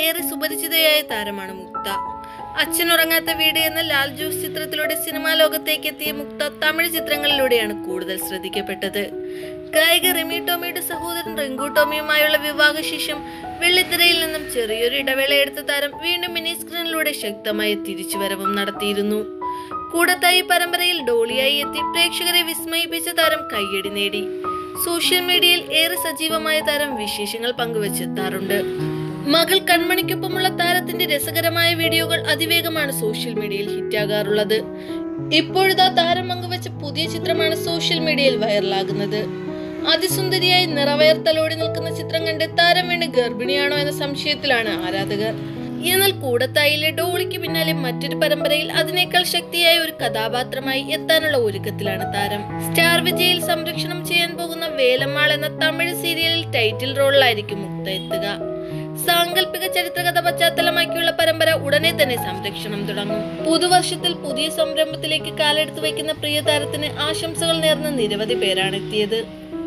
ഏറെ സുപരിചിതയായ താരമാണ് മുക്ത അച്ഛനുറങ്ങാത്ത വീട് എന്ന ലാൽ ജോസ് ചിത്രത്തിലൂടെ സിനിമാ ലോകത്തേക്ക് എത്തിയ മുക്ത തമിഴ് ചിത്രങ്ങളിലൂടെയാണ് കൂടുതൽ ശ്രദ്ധിക്കപ്പെട്ടത് ഗായിക റിമി ടോമിയുടെ സഹോദരൻ റിങ്കു ടോമിയുമായുള്ള വിവാഹശേഷം വെള്ളിത്തിരയിൽ നിന്നും ചെറിയൊരു ഇടവേള എടുത്ത താരം വീണ്ടും മിനി സ്ക്രീനിലൂടെ ശക്തമായ തിരിച്ചുവരവും നടത്തിയിരുന്നു കൂടത്തായി പരമ്പരയിൽ ഡോളിയായി എത്തി പ്രേക്ഷകരെ വിസ്മയിപ്പിച്ച താരം കയ്യടി നേടി സോഷ്യൽ മീഡിയയിൽ ഏറെ സജീവമായ താരം വിശേഷങ്ങൾ പങ്കുവച്ചെത്താറുണ്ട് മകൾ കൺമണിക്കൊപ്പമുള്ള താരത്തിന്റെ രസകരമായ വീഡിയോകൾ അതിവേഗമാണ് സോഷ്യൽ മീഡിയയിൽ ഹിറ്റാകാറുള്ളത് ഇപ്പോഴത്തെ താരം പങ്കുവച്ച പുതിയ ചിത്രമാണ് സോഷ്യൽ മീഡിയയിൽ വൈറലാകുന്നത് അതിസുന്ദരിയായി നിറവയർ തലോടി നിൽക്കുന്ന ചിത്രം കണ്ട് താരം വീണ്ടും ഗർഭിണിയാണോ എന്ന സംശയത്തിലാണ് ആരാധകർ എന്നാൽ കൂടത്തായിലെ ഡോളിക്ക് പിന്നാലെ മറ്റൊരു പരമ്പരയിൽ അതിനേക്കാൾ ശക്തിയായ ഒരു കഥാപാത്രമായി എത്താനുള്ള ഒരുക്കത്തിലാണ് താരം സ്റ്റാർ വിജയിൽ സംരക്ഷണം ചെയ്യാൻ പോകുന്ന വേലമ്മാൾ എന്ന തമിഴ് സീരിയലിൽ ടൈറ്റിൽ റോളിലായിരിക്കും മുക്ത എത്തുക സാങ്കല്പിക ചരിത്രകഥ പശ്ചാത്തലമാക്കിയുള്ള പരമ്പര ഉടനെ തന്നെ സംരക്ഷണം തുടങ്ങും പുതുവർഷത്തിൽ പുതിയ സംരംഭത്തിലേക്ക് കാലെടുത്ത് വയ്ക്കുന്ന പ്രിയ താരത്തിന് ആശംസകൾ നേർന്ന നിരവധി പേരാണ് എത്തിയത്